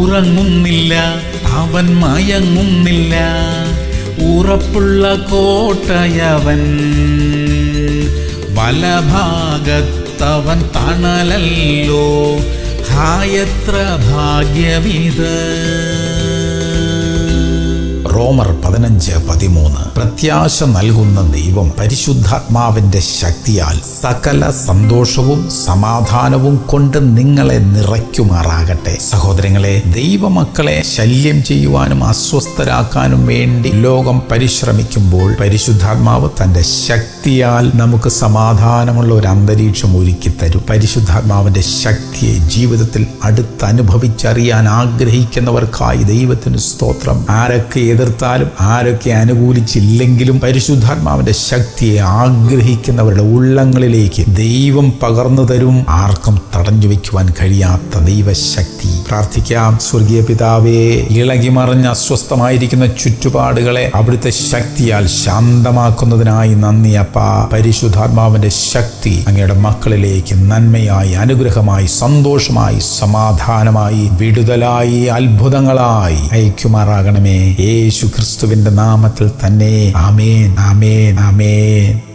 ഉറങ്ങുന്നില്ല അവൻ മയങ്ങുന്നില്ല ഉറപ്പുള്ള കോട്ടയവൻ വലഭാഗത്തവൻ തണലല്ലോ ഹായത്ര ഭാഗ്യമിത് റോമർ പതിനഞ്ച് പതിമൂന്ന് പ്രത്യാശ നൽകുന്ന ദൈവം പരിശുദ്ധാത്മാവിന്റെ ശക്തിയാൽ സകല സന്തോഷവും സമാധാനവും കൊണ്ട് നിങ്ങളെ നിറയ്ക്കുമാറാകട്ടെ സഹോദരങ്ങളെ ദൈവമക്കളെ ശല്യം ചെയ്യുവാനും അസ്വസ്ഥരാക്കാനും വേണ്ടി ലോകം പരിശ്രമിക്കുമ്പോൾ പരിശുദ്ധാത്മാവ് തന്റെ ശക്തിയാൽ നമുക്ക് സമാധാനമുള്ള ഒരു അന്തരീക്ഷം ഒരുക്കി തരും പരിശുദ്ധാത്മാവിന്റെ ശക്തിയെ ജീവിതത്തിൽ അടുത്ത് അനുഭവിച്ചറിയാൻ ആഗ്രഹിക്കുന്നവർക്കായി ദൈവത്തിന് സ്തോത്രം ആരൊക്കെ എതിർത്താലും ആരൊക്കെ അനുകൂലിച്ചില്ലെങ്കിലും പരിശുദ്ധാത്മാവിന്റെ ശക്തിയെ ആഗ്രഹിക്കുന്നവരുടെ ഉള്ളങ്ങളിലേക്ക് ദൈവം പകർന്നു തരും ആർക്കും തടഞ്ഞു വെക്കുവാൻ കഴിയാത്ത ദൈവശക്തി പ്രാർത്ഥിക്കാം സ്വർഗീയ പിതാവേ ഇളകിമറിഞ്ഞ് അസ്വസ്ഥമായിരിക്കുന്ന ചുറ്റുപാടുകളെ അവിടുത്തെ ശക്തിയാൽ ശാന്തമാക്കുന്നതിനായി നന്ദി അപ്പ പരിശുദ്ധാത്മാവിന്റെ ശക്തി അങ്ങയുടെ മക്കളിലേക്ക് നന്മയായി അനുഗ്രഹമായി സന്തോഷമായി സമാധാനമായി വിടുതലായി അത്ഭുതങ്ങളായി അയക്കുമാറാകണമേ യേശു ക്രിസ്തുവിന്റെ നാമത്തിൽ തന്നെ ആമേൻ ആമേൻ ആമേൻ